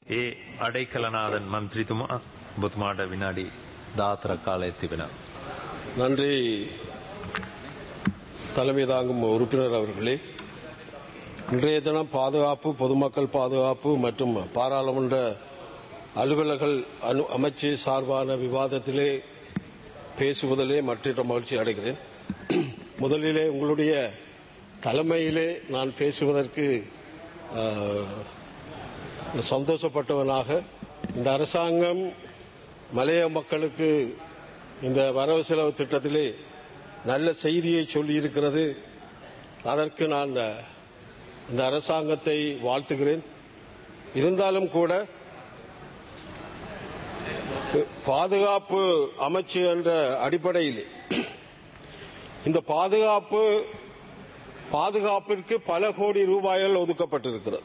ඒ අඩයිකලනාදන් මන්ත්‍රීතුමා ඔබතුමාට විනාඩි 14 කාලයක් තිබෙනවා. நன்றி தலைமை தாங்கும் உறுப்பினர் அவர்களே இன்றைய தினம் பாதுகாப்பு பொதுமக்கள் பாதுகாப்பு மற்றும் பாராளுமன்ற அலுவலர்கள் அனு அமைச்சு சார்பான விவாதத்திலே பேசுவதிலே மற்ற மகிழ்ச்சி அடைகிறேன் முதலிலே உங்களுடைய தலைமையிலே நான் பேசுவதற்கு ஆஹ், சந்தோஷப்பட்டவனாக இந்த அரசாங்கம் மலைய மக்களுக்கு இந்த வரவு செலவு திட்டத்திலே நல்ல செய்தியை சொல்லியிருக்கிறது அதற்கு நான் இந்த அரசாங்கத்தை வாழ்த்துகிறேன் இருந்தாலும் கூட பாதுகாப்பு அமைச்சு என்ற அடிப்படையில் இந்த பாதுகாப்பு பாதுகாப்பிற்கு பல கோடி ரூபாய்கள் ஒதுக்கப்பட்டிருக்கிறது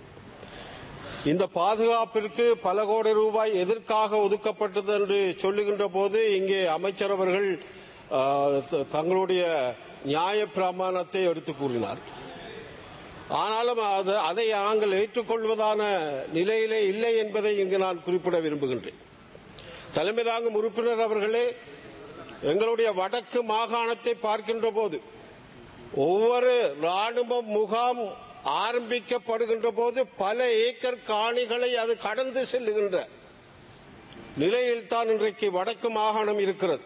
இந்த பாதுகாப்பிற்கு பல கோடி ரூபாய் எதற்காக ஒதுக்கப்பட்டது என்று சொல்லுகின்ற போது இங்கே அமைச்சர் அவர்கள் ஆ, த- தங்களுடைய நியாய பிரமாணத்தை எடுத்து கூறினார் ஆனாலும் அது- அதை நாங்கள் ஏற்றுக்கொள்வதான நிலையிலே இல்லை என்பதை இங்கு நான் குறிப்பிட விரும்புகின்றேன் தலைமை தாங்கும் உறுப்பினர் அவர்களே எங்களுடைய வடக்கு மாகாணத்தை பார்க்கின்ற போது ஒவ்வொரு ராணுவ முகாம் ஆரம்பிக்கப்படுகின்ற போது பல ஏக்கர் காணிகளை அது கடந்து செல்லுகின்ற நிலையில் தான் இன்றைக்கு வடக்கு மாகாணம் இருக்கிறது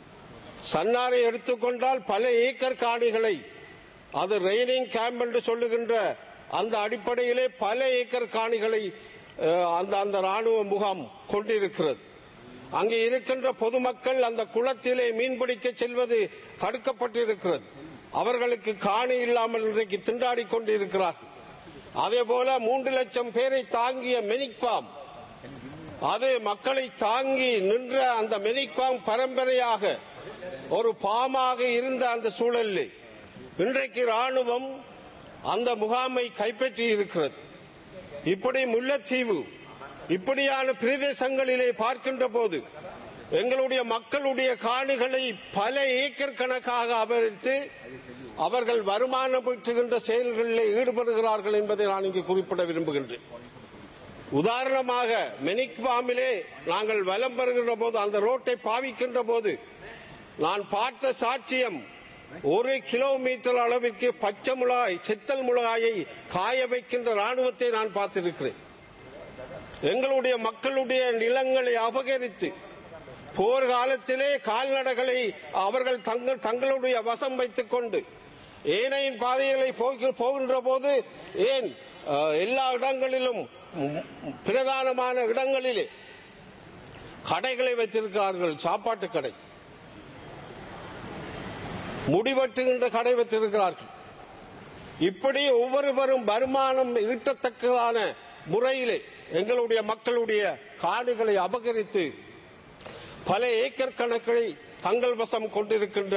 சன்னாரை எடுத்துக்கொண்டால் பல ஏக்கர் காணிகளை அது ரெய்னிங் கேம்ப் என்று சொல்லுகின்ற அந்த அடிப்படையிலே பல ஏக்கர் காணிகளை அஹ், அந்த அந்த ராணுவ முகாம் கொண்டிருக்கிறது அங்கே இருக்கின்ற பொதுமக்கள் அந்த குளத்திலே மீன்பிடிக்க செல்வது தடுக்கப்பட்டிருக்கிறது அவர்களுக்கு காணி இல்லாமல் இன்றைக்கு திண்டாடி கொண்டிருக்கிறார்கள் அதே போல மூன்று லட்சம் பேரை தாங்கிய மெனிக்பாம் அது மக்களை தாங்கி நின்ற அந்த மெனிக்பாம் பரம்பரையாக ஒரு பாமாக இருந்த அந்த சூழலில் இன்றைக்கு ராணுவம் அந்த முகாமை கைப்பற்றி இருக்கிறது இப்படி முல்லைத்தீவு இப்படியான பிரதேசங்களிலே பார்க்கின்ற போது எங்களுடைய மக்களுடைய காணிகளை பல ஏக்கர் கணக்காக அபகரித்து அவர்கள் வருமானம் ஈட்டுகின்ற செயல்களில் ஈடுபடுகிறார்கள் என்பதை நான் இங்கு குறிப்பிட விரும்புகின்றேன் உதாரணமாக மெனிக்பாமிலே நாங்கள் வலம் பெறுகின்ற போது அந்த ரோட்டை பாவிக்கின்ற போது நான் பார்த்த சாட்சியம் ஒரு கிலோமீட்டர் அளவிற்கு பச்சை மிளகாய் செத்தல் மிளகாயை காய வைக்கின்ற ராணுவத்தை நான் பார்த்திருக்கிறேன் எங்களுடைய மக்களுடைய நிலங்களை அபகரித்து போர்க்காலத்திலே கால்நடைகளை அவர்கள் தங்கள் தங்களுடைய வசம் வைத்துக் கொண்டு ஏனையின் பாதைகளை போகி- போகின்ற போது ஏன் அஹ், எல்லா இடங்களிலும் ம், பிரதானமான இடங்களிலே கடைகளை வைத்திருக்கிறார்கள் சாப்பாட்டு கடை முடிவெட்டுகின்ற கடை வைத்திருக்கிறார்கள் இப்படி ஒவ்வொருவரும் வருமானம் ஈட்டத்தக்கதான முறையிலே எங்களுடைய மக்களுடைய காடுகளை அபகரித்து பல ஏக்கர் கணக்கை தங்கள் வசம் கொண்டிருக்கின்ற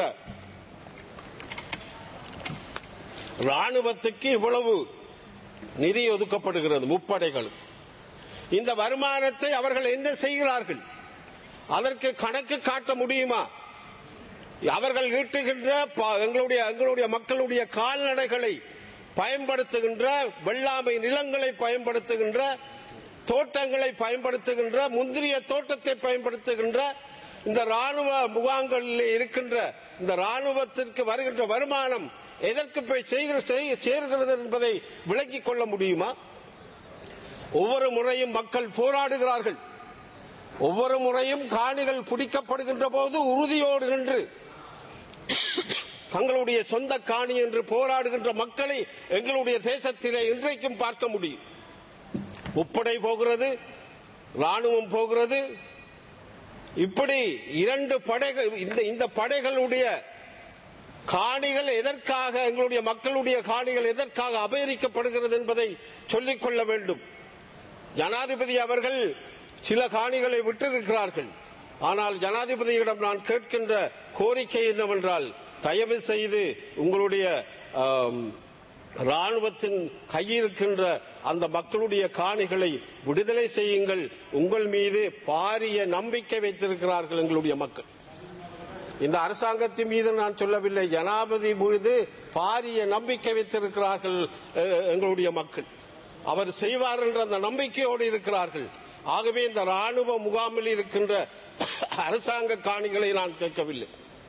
ராணுவத்துக்கு இவ்வளவு நிதி ஒதுக்கப்படுகிறது முப்படைகள் இந்த வருமானத்தை அவர்கள் என்ன செய்கிறார்கள் அதற்கு கணக்கு காட்ட முடியுமா அவர்கள் ஈட்டுகின்ற ப- எங்களுடைய எங்களுடைய மக்களுடைய கால்நடைகளை பயன்படுத்துகின்ற வெள்ளாமை நிலங்களை பயன்படுத்துகின்ற தோட்டங்களை பயன்படுத்துகின்ற முந்திரிய தோட்டத்தை பயன்படுத்துகின்ற இந்த ராணுவ முகாம்களில் இருக்கின்ற இந்த ராணுவத்திற்கு வருகின்ற வருமானம் எதற்கு போய் செய்கிற- செய்- சேர்கிறது என்பதை விளங்கிக் கொள்ள முடியுமா ஒவ்வொரு முறையும் மக்கள் போராடுகிறார்கள் ஒவ்வொரு முறையும் காணிகள் பிடிக்கப்படுகின்ற போது உறுதியோடு நின்று தங்களுடைய சொந்த காணி என்று போராடுகின்ற மக்களை எங்களுடைய தேசத்திலே இன்றைக்கும் பார்க்க முடியும் முப்படை போகிறது ராணுவம் போகிறது இப்படி இரண்டு படைகள் இந்த இந்த படைகளுடைய காணிகள் எதற்காக எங்களுடைய மக்களுடைய காணிகள் எதற்காக அபகரிக்கப்படுகிறது என்பதை சொல்லிக் கொள்ள வேண்டும் ஜனாதிபதி அவர்கள் சில காணிகளை விட்டிருக்கிறார்கள் ஆனால் ஜனாதிபதியிடம் நான் கேட்கின்ற கோரிக்கை என்னவென்றால் தயவு செய்து உங்களுடைய ஆம், ராணுவத்தின் கையிருக்கின்ற அந்த மக்களுடைய காணிகளை விடுதலை செய்யுங்கள் உங்கள் மீது பாரிய நம்பிக்கை வைத்திருக்கிறார்கள் எங்களுடைய மக்கள் இந்த அரசாங்கத்தின் மீது நான் சொல்லவில்லை ஜனாதிபதி மீது பாரிய நம்பிக்கை வைத்திருக்கிறார்கள் அஹ், எங்களுடைய மக்கள் அவர் செய்வார் என்ற அந்த நம்பிக்கையோடு இருக்கிறார்கள் ஆகவே இந்த ராணுவ முகாமில் இருக்கின்ற அரசாங்க காணிகளை நான் கேட்கவில்லை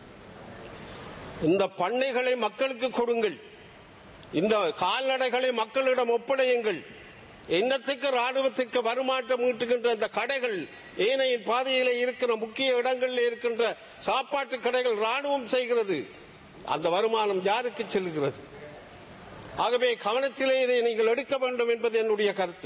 இந்த பண்ணைகளை மக்களுக்கு கொடுங்கள் இந்த கால்நடைகளை மக்களிடம் ஒப்படையுங்கள் என்னத்துக்கு ராணுவத்துக்கு வருமானம் ஈட்டுகின்ற இந்த கடைகள் ஏனையின் பாதையிலே இருக்கிற முக்கிய இடங்களில் இருக்கின்ற சாப்பாட்டு கடைகள் ராணுவம் செய்கிறது அந்த வருமானம் யாருக்கு செல்கிறது ஆகவே கவனத்திலே இதை நீங்கள் எடுக்க வேண்டும் என்பது என்னுடைய கருத்து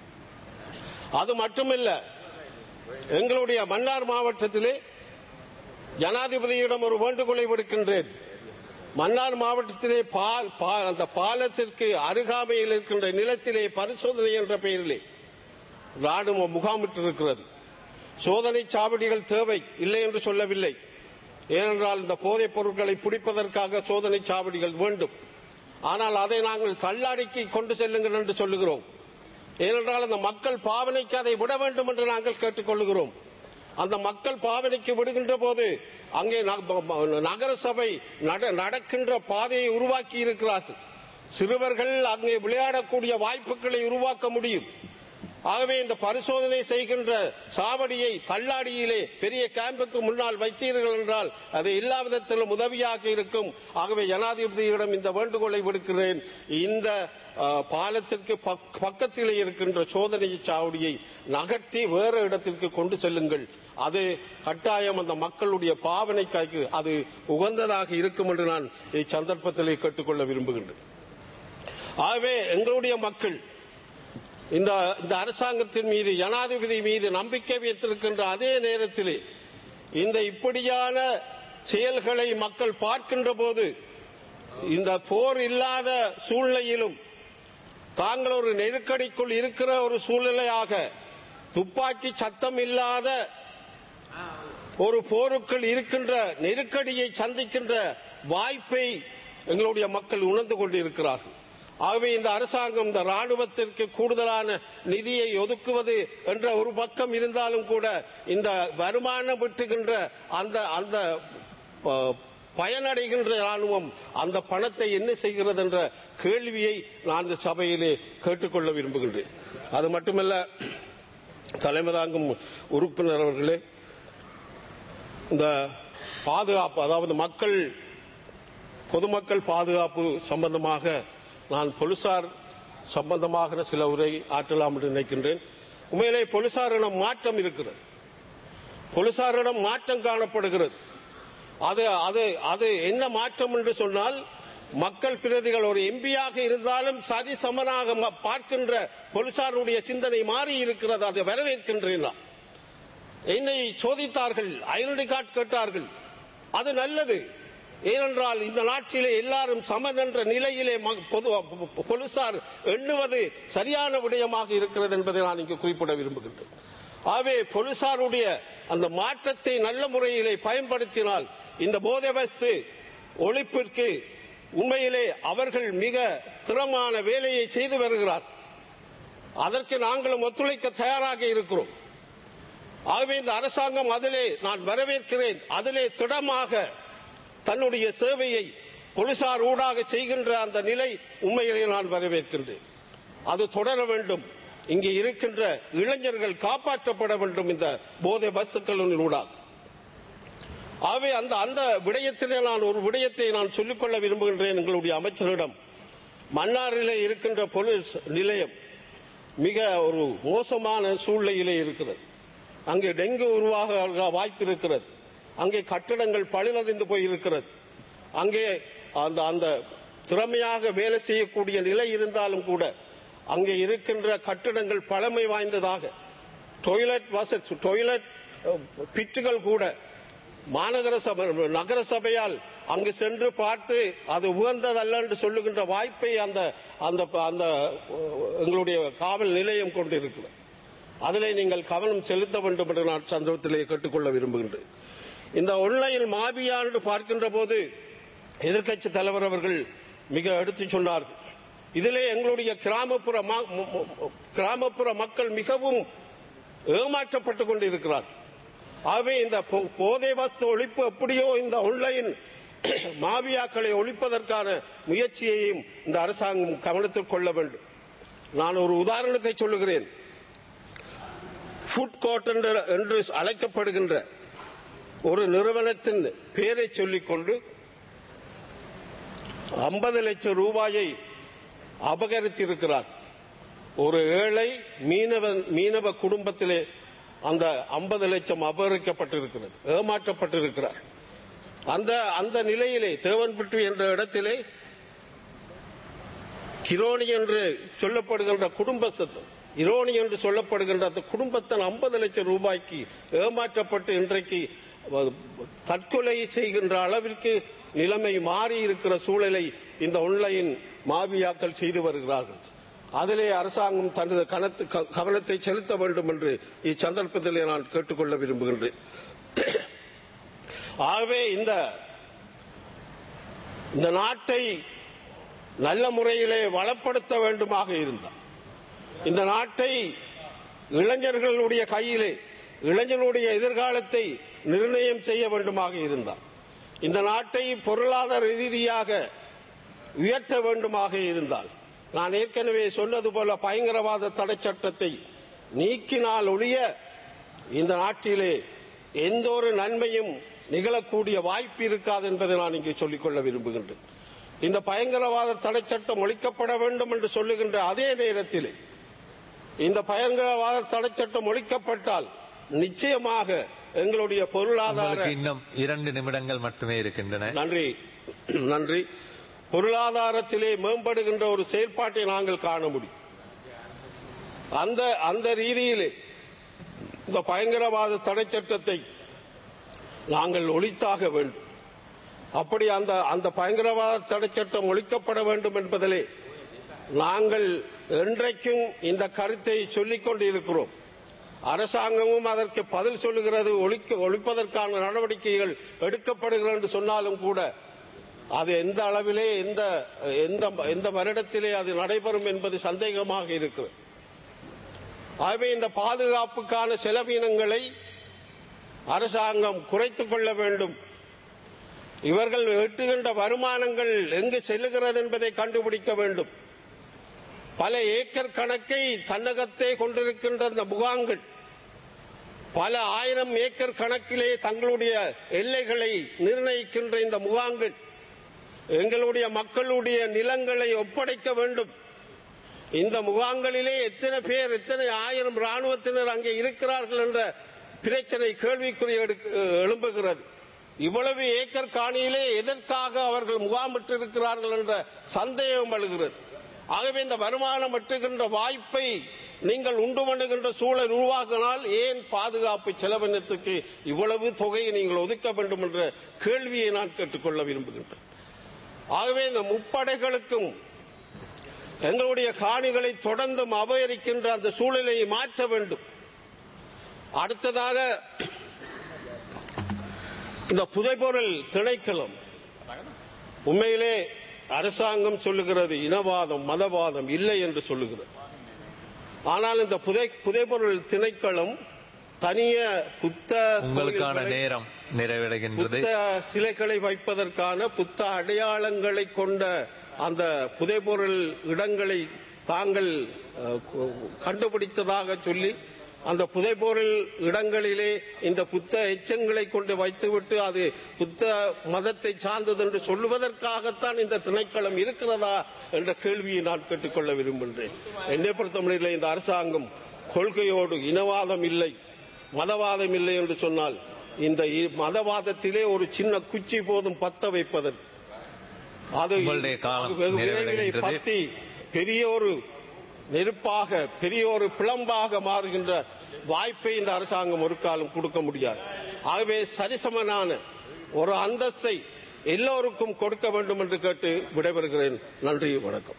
அது மட்டுமல்ல எங்களுடைய மன்னார் மாவட்டத்திலே ஜனாதிபதியிடம் ஒரு வேண்டுகோளை விடுக்கின்றேன் மன்னார் மாவட்டத்திலே பால் பா- அந்த பாலத்திற்கு அருகாமையில் இருக்கின்ற நிலத்திலே பரிசோதனை என்ற பெயரிலே ராணுவம் முகாமிட்டிருக்கிறது சோதனை சாவடிகள் தேவை இல்லை என்று சொல்லவில்லை ஏனென்றால் இந்த போதைப் பொருட்களை பிடிப்பதற்காக சோதனை சாவடிகள் வேண்டும் ஆனால் அதை நாங்கள் தள்ளாடிக்கு கொண்டு செல்லுங்கள் என்று சொல்லுகிறோம் ஏனென்றால் அந்த மக்கள் பாவனைக்கு அதை விட வேண்டும் என்று நாங்கள் கேட்டுக்கொள்கிறோம் அந்த மக்கள் பாவனைக்கு விடுகின்ற போது அங்கே ந- நகர சபை நட- நடக்கின்ற பாதையை உருவாக்கி இருக்கிறார்கள் சிறுவர்கள் அங்கே விளையாடக்கூடிய வாய்ப்புகளை உருவாக்க முடியும் ஆகவே இந்த பரிசோதனை செய்கின்ற சாவடியை தள்ளாடியிலே பெரிய கேம்புக்கு முன்னால் வைத்தீர்கள் என்றால் அது எல்லா விதத்திலும் உதவியாக இருக்கும் ஆகவே ஜனாதிபதியிடம் இந்த வேண்டுகோளை விடுக்கிறேன் இந்த அஹ், பாலத்திற்கு பக்- பக்கத்திலே இருக்கின்ற சோதனை சாவடியை நகர்த்தி வேறு இடத்திற்கு கொண்டு செல்லுங்கள் அது கட்டாயம் அந்த மக்களுடைய பாவனைக்காக அது உகந்ததாக இருக்கும் என்று நான் இச்சந்தர்ப்பத்திலே கேட்டுக்கொள்ள விரும்புகின்றேன் ஆகவே எங்களுடைய மக்கள் இந்த இந்த அரசாங்கத்தின் மீது ஜனாதிபதி மீது நம்பிக்கை வைத்திருக்கின்ற அதே நேரத்திலே இந்த இப்படியான செயல்களை மக்கள் பார்க்கின்ற போது இந்த போர் இல்லாத சூழ்நிலையிலும் தாங்கள் ஒரு நெருக்கடிக்குள் இருக்கிற ஒரு சூழ்நிலையாக துப்பாக்கி சத்தம் இல்லாத ஒரு போருக்குள் இருக்கின்ற நெருக்கடியை சந்திக்கின்ற வாய்ப்பை எங்களுடைய மக்கள் உணர்ந்து கொண்டிருக்கிறார்கள் ஆகவே இந்த அரசாங்கம் இந்த ராணுவத்திற்கு கூடுதலான நிதியை ஒதுக்குவது என்ற ஒரு பக்கம் இருந்தாலும் கூட இந்த வருமானம் விட்டுகின்ற அந்த அந்த அஹ், பயனடைகின்ற ராணுவம் அந்த பணத்தை என்ன செய்கிறது என்ற கேள்வியை நான் இந்த சபையிலே கேட்டுக்கொள்ள விரும்புகின்றேன் அது மட்டுமல்ல தலைமை தாங்கும் உறுப்பினர் அவர்களே இந்த பாதுகாப்பு அதாவது மக்கள் பொதுமக்கள் பாதுகாப்பு சம்பந்தமாக நான் போலீசார் சம்பந்தமாக சில உரை ஆற்றலாம் என்று நினைக்கின்றேன் உண்மையிலே போலீசாரிடம் மாற்றம் இருக்கிறது போலீசாரிடம் மாற்றம் காணப்படுகிறது அது அது அது என்ன மாற்றம் என்று சொன்னால் மக்கள் பிரதிகள் ஒரு எம்பியாக இருந்தாலும் சதி சமனாக ம- பார்க்கின்ற போலீசாருடைய சிந்தனை மாறி இருக்கிறது அதை வரவேற்கின்றேன் நான். என்னை சோதித்தார்கள் ஐடென்டி கார்டு கேட்டார்கள் அது நல்லது ஏனென்றால் இந்த நாட்டிலே எல்லாரும் சமன் என்ற நிலையிலே ம- பொது போலீசார் எண்ணுவது சரியான விடயமாக இருக்கிறது என்பதை நான் இங்கு குறிப்பிட விரும்புகின்றேன் ஆகவே போலீசாருடைய அந்த மாற்றத்தை நல்ல முறையிலே பயன்படுத்தினால் இந்த போதை வஸ்து ஒழிப்பிற்கு உண்மையிலே அவர்கள் மிக திறமான வேலையை செய்து வருகிறார் அதற்கு நாங்களும் ஒத்துழைக்க தயாராக இருக்கிறோம் ஆகவே இந்த அரசாங்கம் அதிலே நான் வரவேற்கிறேன் அதிலே திடமாக தன்னுடைய சேவையை போலீசார் ஊடாக செய்கின்ற அந்த நிலை உண்மையிலே நான் வரவேற்கின்றேன் அது தொடர வேண்டும் இங்கே இருக்கின்ற இளைஞர்கள் காப்பாற்றப்பட வேண்டும் இந்த போதை பஸ்ஸுக்களின் ஊடாக ஆகவே அந்த அந்த விடயத்திலே நான் ஒரு விடயத்தை நான் சொல்லிக்கொள்ள விரும்புகின்றேன் எங்களுடைய அமைச்சரிடம் மன்னாரிலே இருக்கின்ற போலீஸ் நிலையம் மிக ஒரு மோசமான சூழ்நிலையிலே இருக்கிறது அங்கே டெங்கு உருவாக வாய்ப்பு இருக்கிறது அங்கே கட்டிடங்கள் பழுதறிந்து போய் இருக்கிறது அங்கே அந்த அந்த திறமையாக வேலை செய்யக்கூடிய நிலை இருந்தாலும் கூட அங்கே இருக்கின்ற கட்டிடங்கள் பழமை வாய்ந்ததாக டொய்லெட் வசதி டொய்லெட் பிட்டுகள் கூட மாநகர சபை நகர சபையால் அங்கு சென்று பார்த்து அது உகந்ததல்ல என்று சொல்லுகின்ற வாய்ப்பை அந்த அந்த அந்த எங்களுடைய காவல் நிலையம் கொண்டிருக்கிறது அதிலே நீங்கள் கவனம் செலுத்த வேண்டும் என்று நான் சந்தர்ப்பத்திலே கேட்டுக்கொள்ள விரும்புகின்றேன் இந்த ஒன்லைன் மாபியா என்று பார்க்கின்ற போது எதிர்க்கட்சி தலைவர் அவர்கள் மிக எடுத்துச் சொன்னார்கள் இதிலே எங்களுடைய கிராமப்புற ம- ம- ம- கிராமப்புற மக்கள் மிகவும் ஏமாற்றப்பட்டுக் கொண்டிருக்கிறார்கள் ஆகவே இந்த போ- போதை வஸ்து ஒழிப்பு எப்படியோ இந்த ஆன்லைன் மாவியாக்களை ஒழிப்பதற்கான முயற்சியையும் இந்த அரசாங்கம் கவனத்தில் கொள்ள வேண்டும் நான் ஒரு உதாரணத்தை சொல்லுகிறேன் ஃபுட் கோர்ட் என்று அழைக்கப்படுகின்ற ஒரு நிறுவனத்தின் பெயரை சொல்லிக்கொண்டு ஐம்பது லட்சம் ரூபாயை அபகரித்திருக்கிறார் ஒரு ஏழை மீனவன் மீனவ குடும்பத்திலே அந்த ஐம்பது லட்சம் அபகரிக்கப்பட்டிருக்கிறது ஏமாற்றப்பட்டிருக்கிறார் அந்த அந்த நிலையிலே தேவன்பட்டு என்ற இடத்திலே கிரோனி என்று சொல்லப்படுகின்ற குடும்பத்தின் இரோனி என்று சொல்லப்படுகின்ற அந்த குடும்பத்தின் ஐம்பது லட்சம் ரூபாய்க்கு ஏமாற்றப்பட்டு இன்றைக்கு தற்கொலை செய்கின்ற அளவிற்கு நிலைமை மாறி இருக்கிற சூழலை இந்த ஒன்லைன் மாவியாக்கள் செய்து வருகிறார்கள் அதிலே அரசாங்கம் தனது கனத்து கவனத்தை செலுத்த வேண்டும் என்று இச்சந்தர்ப்பத்திலே நான் கேட்டுக்கொள்ள விரும்புகின்றேன் ஆகவே இந்த இந்த நாட்டை நல்ல முறையிலே வளப்படுத்த வேண்டுமாக இருந்தார் இந்த நாட்டை இளைஞர்களுடைய கையிலே இளைஞர்களுடைய எதிர்காலத்தை நிர்ணயம் செய்ய வேண்டுமாக இருந்தார் இந்த நாட்டை பொருளாதார ரீதியாக உயர்த்த வேண்டுமாக இருந்தால் நான் ஏற்கனவே சொன்னது போல பயங்கரவாத தடை சட்டத்தை நீக்கினால் ஒழிய இந்த நாட்டிலே எந்த ஒரு நன்மையும் நிகழக்கூடிய வாய்ப்பு இருக்காது என்பதை நான் இங்கே சொல்லிக்கொள்ள விரும்புகின்றேன் இந்த பயங்கரவாத தடை சட்டம் ஒழிக்கப்பட வேண்டும் என்று சொல்லுகின்ற அதே நேரத்தில் இந்த பயங்கரவாத தடை சட்டம் ஒழிக்கப்பட்டால் நிச்சயமாக எங்களுடைய பொருளாதார உங்களுக்கு இன்னும் இரண்டு நிமிடங்கள் மட்டுமே இருக்கின்றன நன்றி நன்றி பொருளாதாரத்திலே மேம்படுகின்ற ஒரு செயல்பாட்டை நாங்கள் காண முடியும் அந்த அந்த ரீதியிலே இந்த பயங்கரவாத தடை சட்டத்தை நாங்கள் ஒழித்தாக வேண்டும் அப்படி அந்த அந்த பயங்கரவாத தடை சட்டம் ஒழிக்கப்பட வேண்டும் என்பதிலே நாங்கள் என்றைக்கும் இந்த கருத்தை சொல்லிக் கொண்டிருக்கிறோம் அரசாங்கமும் அதற்கு பதில் சொல்லுகிறது ஒழிக்க ஒழிப்பதற்கான நடவடிக்கைகள் எடுக்கப்படுகிறது என்று சொன்னாலும் கூட அது எந்த அளவிலே எந்த எந்த எந்த வருடத்திலே அது நடைபெறும் என்பது சந்தேகமாக இருக்கிறது ஆகவே இந்த பாதுகாப்புக்கான செலவினங்களை அரசாங்கம் குறைத்துக் கொள்ள வேண்டும் இவர்கள் எட்டுகின்ற வருமானங்கள் எங்கு செல்லுகிறது என்பதை கண்டுபிடிக்க வேண்டும் பல ஏக்கர் கணக்கை தன்னகத்தே கொண்டிருக்கின்ற இந்த முகாங்கள் பல ஆயிரம் ஏக்கர் கணக்கிலே தங்களுடைய எல்லைகளை நிர்ணயிக்கின்ற இந்த முகாங்கள் எங்களுடைய மக்களுடைய நிலங்களை ஒப்படைக்க வேண்டும் இந்த முகாங்களிலே எத்தனை பேர் எத்தனை ஆயிரம் ராணுவத்தினர் அங்கே இருக்கிறார்கள் என்ற பிரச்சனை கேள்விக்குறி எழும்புகிறது இவ்வளவு ஏக்கர் காணியிலே எதற்காக அவர்கள் முகாமிட்டிருக்கிறார்கள் என்ற சந்தேகம் எழுகிறது ஆகவே இந்த வருமானம் வெட்டுகின்ற வாய்ப்பை நீங்கள் உண்டு பண்ணுகின்ற சூழல் உருவாக்கினால் ஏன் பாதுகாப்பு செலவினத்துக்கு இவ்வளவு தொகையை நீங்கள் ஒதுக்க வேண்டும் என்ற கேள்வியை நான் கேட்டுக்கொள்ள விரும்புகின்றேன் ஆகவே இந்த முப்படைகளுக்கும் எங்களுடைய காணிகளை தொடர்ந்தும் அபகரிக்கின்ற அந்த சூழலை மாற்ற வேண்டும் அடுத்ததாக இந்த புதைபொருள் திணைக்களம் உண்மையிலே அரசாங்கம் சொல்லுகிறது இனவாதம் மதவாதம் இல்லை என்று சொல்லுகிறது ஆனால் இந்த புதை புதைபொருள் திணைக்களம் தனிய புத்த உங்களுக்கான கோயில்களை- நேரம் நிறைவடைகின்றது புத்த சிலைகளை வைப்பதற்கான புத்த அடையாளங்களை கொண்ட அந்த புதைபொருள் இடங்களை தாங்கள் அஹ், கு- கண்டுபிடித்ததாக சொல்லி அந்த புதைபொருள் இடங்களிலே இந்த புத்த எச்சங்களை கொண்டு வைத்துவிட்டு அது புத்த மதத்தை சார்ந்தது என்று சொல்லுவதற்காகத்தான் இந்த திணைக்களம் இருக்கிறதா என்ற கேள்வியை நான் கேட்டுக்கொள்ள விரும்புகின்றேன் என்னை பொறுத்தவரையிலே இந்த அரசாங்கம் கொள்கையோடு இனவாதம் இல்லை மதவாதம் இல்லை என்று சொன்னால் இந்த இ- மதவாதத்திலே ஒரு சின்ன குச்சி போதும் பத்த வைப்பதற்கு அது உங்களுடைய காலம் அது வெகு விரைவிலே நிறைவடைகின்றது. பத்தி பெரிய ஒரு நெருப்பாக பெரிய ஒரு பிளம்பாக மாறுகின்ற வாய்ப்பை இந்த அரசாங்கம் ஒரு காலம் கொடுக்க முடியாது ஆகவே சரிசமனான ஒரு அந்தஸ்தை எல்லோருக்கும் கொடுக்க வேண்டும் என்று கேட்டு விடைபெறுகிறேன் நன்றி வணக்கம்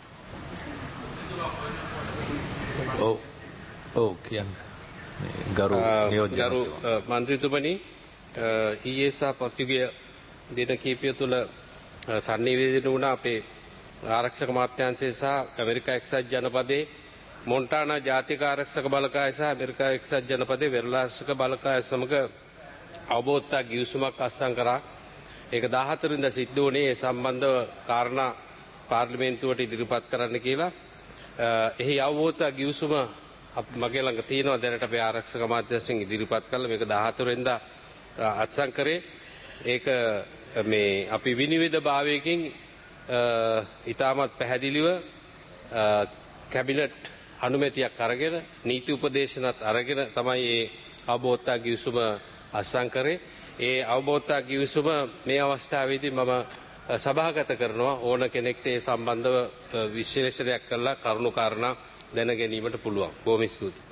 ඔව් ඔව් කියන්න ගරු නියෝජ්‍ය ගරු මන්ත්‍රීතුමා. අ, මන්ත්‍රීතුමනි අ, ඊයේ සහ පසුගිය දින කීපය තුළ අ, සන්නිවේදනය වුණ අපේ ආරක්ෂක මාත්‍යන්සේ සහ ඇමරිකා එක්සත් ජනපදයේ මොන්ටානා ජාතික ආරක්ෂක බලකාය සහ ඇමරිකා එක්සත් ජනපදයේ වෙරළාර්ශක බලකාය සමග අවබෝධතා ගිවිසුමක් අත්සන් කරා ඒක 14 වෙනිදා සිද්ධ වුණේ ඒ සම්බන්ධව කාරණා පාර්ලිමේන්තුවට ඉදිරිපත් කරන්න කියලා එහි අවබෝධ ගිවිසුම අප- මගේ ළඟ තියෙනවා දැනට අපේ ආරක්ෂක මාධ්‍යස්යෙන් ඉදිරිපත් කළ මේක 14 අත්සන් කරේ ඒක මේ අපි විනිවිද භාවයකින් ඉතාමත් පැහැදිලිව අ, කැබිනට් අනුමැතියක් අරගෙන නීති උපදේශනත් අරගෙන තමයි ඒ අවබෝධතා ගිවිසුම අත්සන් කරේ ඒ අවබෝධතා ගිවිසුම මේ අවස්ථාවේදී මම සභාගත කරනවා ඕන කෙනෙක්ට ඒ සම්බන්ධව අ, විශ්ලේෂණයක් කරලා කරුණු කාරණා දැන ගැනීමට පුළුවන්. බොහොම ස්තුතියි.